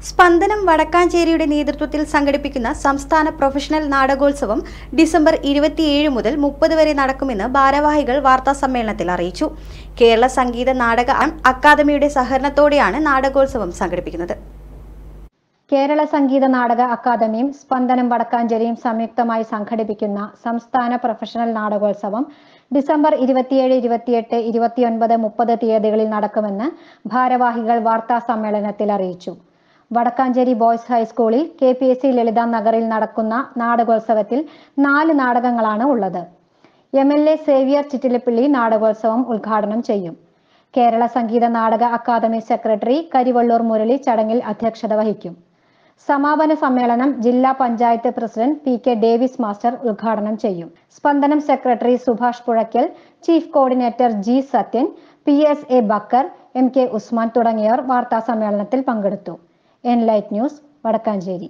സ്പന്ദനം വടക്കാഞ്ചേരിയുടെ നേതൃത്വത്തിൽ സംഘടിപ്പിക്കുന്ന സംസ്ഥാന പ്രൊഫഷണൽ നാടകോത്സവം ഡിസംബർ ഇരുപത്തിയേഴ് മുതൽ മുപ്പത് വരെ നടക്കുമെന്ന് ഭാരവാഹികൾ വാർത്താസമ്മേളനത്തിൽ അറിയിച്ചു കേരള സംഗീത നാടക അക്കാദമിയുടെ സഹകരണത്തോടെയാണ് നാടകോത്സവം സംഘടിപ്പിക്കുന്നത് കേരള സംഗീത നാടക അക്കാദമിയും സ്പന്ദനം വടക്കാഞ്ചേരിയും സംയുക്തമായി സംഘടിപ്പിക്കുന്ന സംസ്ഥാന പ്രൊഫഷണൽ നാടകോത്സവം ഡിസംബർ ഇരുപത്തിയേഴ് ഇരുപത്തിയെട്ട് ഇരുപത്തിയൊൻപത് മുപ്പത് തീയതികളിൽ നടക്കുമെന്ന് ഭാരവാഹികൾ വാർത്താ സമ്മേളനത്തിൽ അറിയിച്ചു വടക്കാഞ്ചേരി ബോയ്സ് ഹൈസ്കൂളിൽ K P S C Lalitha നഗറിൽ നടക്കുന്ന നാടകോത്സവത്തിൽ നാല് നാടകങ്ങളാണ് ഉള്ളത് M L A Xavier Chittilappilly നാടകോത്സവം ഉദ്ഘാടനം ചെയ്യും കേരള സംഗീത നാടക അക്കാദമി സെക്രട്ടറി കരിവള്ളൂർ മുരളി ചടങ്ങിൽ അധ്യക്ഷത വഹിക്കും സമാപന സമ്മേളനം ജില്ലാ panchayat president P K Davis master ഉദ്ഘാടനം ചെയ്യും Spandanam secretary Subhash Puzhakkal chief coordinator G Sathyan P S A Bakkar M K Usman തുടങ്ങിയവർ വാർത്താ സമ്മേളനത്തിൽ പങ്കെടുത്തു എൻലൈറ്റ് ന്യൂസ് വടക്കാഞ്ചേരി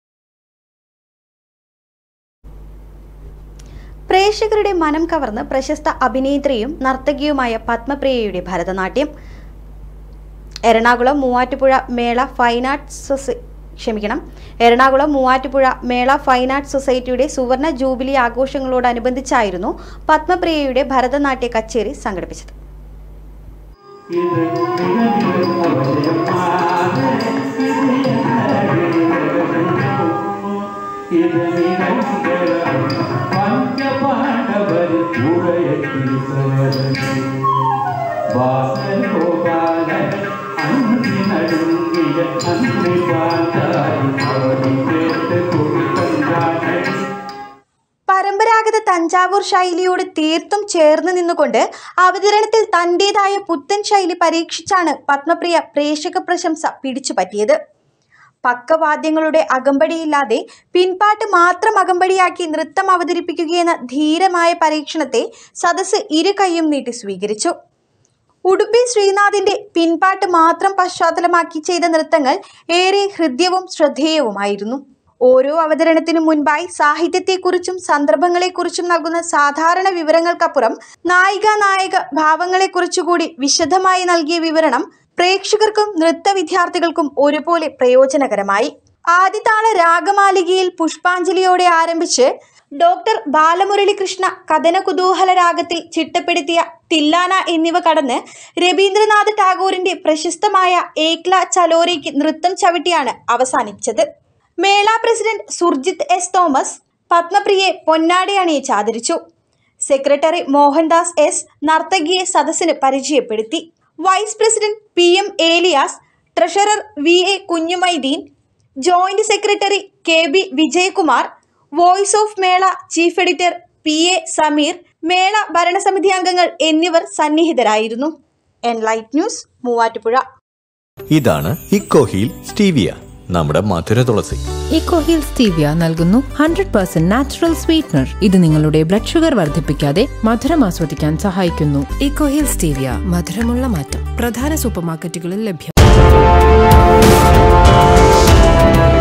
പ്രേക്ഷകരുടെ മനം കവർന്ന് പ്രശസ്ത അഭിനേത്രിയും നർത്തകിയുമായ പത്മപ്രിയയുടെ ഭരതനാട്യം എറണാകുളം മൂവാറ്റുപുഴ മേള ഫൈൻ ആർട്സ് സൊസൈ ക്ഷമിക്കണം എറണാകുളം മൂവാറ്റുപുഴ മേള ഫൈൻ ആർട്സ് സൊസൈറ്റിയുടെ സുവർണ ജൂബിലി ആഘോഷങ്ങളോടനുബന്ധിച്ചായിരുന്നു പത്മപ്രിയയുടെ ഭരതനാട്യ കച്ചേരി സംഘടിപ്പിച്ചത് ഇത് നിരന്തരം പഞ്ചപാണ്ഡവർ ഉടയ ബാലഗോപാലൻ അന്തി നടുങ്ങിയ അന്തി പാണ്ടായി അവധി കേട്ട് കൊടുക്കണ്ടാണ് പരമ്പരാഗത തഞ്ചാവൂർ ശൈലിയോട് തീർത്തും ചേർന്ന് നിന്നുകൊണ്ട് അവതരണത്തിൽ തന്റേതായ പുത്തൻ ശൈലി പരീക്ഷിച്ചാണ് പത്മപ്രിയ പ്രേക്ഷക പ്രശംസ പിടിച്ചുപറ്റിയത് പക്കവാദ്യങ്ങളുടെ അകമ്പടിയില്ലാതെ പിൻപാട്ട് മാത്രം അകമ്പടിയാക്കി നൃത്തം അവതരിപ്പിക്കുകയെന്ന ധീരമായ പരീക്ഷണത്തെ സദസ്സ് ഇരു കൈയും നീട്ടി സ്വീകരിച്ചു ഉടുപ്പി ശ്രീനാഥിന്റെ പിൻപാട്ട് മാത്രം പശ്ചാത്തലമാക്കി ചെയ്ത നൃത്തങ്ങൾ ഏറെ ഹൃദ്യവും ശ്രദ്ധേയവുമായിരുന്നു ഓരോ അവതരണത്തിനു മുൻപായി സാഹിത്യത്തെക്കുറിച്ചും സന്ദർഭങ്ങളെക്കുറിച്ചും നൽകുന്ന സാധാരണ വിവരങ്ങൾക്കപ്പുറം നായിക നായക ഭാവങ്ങളെക്കുറിച്ചുകൂടി വിശദമായി നൽകിയ വിവരണം പ്രേക്ഷകർക്കും നൃത്ത വിദ്യാർത്ഥികൾക്കും ഒരുപോലെ പ്രയോജനകരമായി ആദ്യതാള രാഗമാലികയിൽ പുഷ്പാഞ്ജലിയോടെ ആരംഭിച്ച് ഡോക്ടർ ബാലമുരളികൃഷ്ണ കഥന കുതൂഹല രാഗത്തിൽ ചിട്ടപ്പെടുത്തിയ തില്ലാന എന്നിവ കടന്ന് രവീന്ദ്രനാഥ് ടാഗോറിന്റെ പ്രശസ്തമായ ഏക്ല ചലോരയ്ക്ക് നൃത്തം ചവിട്ടിയാണ് അവസാനിച്ചത് Mela president Surjith S Thomas പത്മപ്രിയെ പൊന്നാടി അണിയിച്ച് ആദരിച്ചു സെക്രട്ടറി മോഹൻദാസ് എസ് നർത്തകിയെ സദസ്സിന് പരിചയപ്പെടുത്തി vice president P M Elias treasurer V A Kunjumaideen joint secretary K B Vijayakumar voice of Mela chief editor P A Sameer Mela ഭരണസമിതി അംഗങ്ങൾ എന്നിവർ സന്നിഹിതരായിരുന്നു എൻലൈറ്റ് ന്യൂസ് മൂവാറ്റുപുഴ ഇതാണ് ഇക്കോഹീൽ സ്റ്റീവിയ നമ്മുടെ മധുര തുളസി ഇക്കോഹിൽ സ്റ്റീവിയ നൽകുന്നു ഹൺഡ്രഡ് പെർസെന്റ് നാച്ചുറൽ സ്വീറ്റ്നർ ഇത് നിങ്ങളുടെ ബ്ലഡ് ഷുഗർ വർദ്ധിപ്പിക്കാതെ മധുരം ആസ്വദിക്കാൻ സഹായിക്കുന്നു ഇക്കോഹിൽ സ്റ്റീവിയ മധുരമുള്ള മാറ്റം പ്രധാന സൂപ്പർമാർക്കറ്റുകളിൽ ലഭ്യം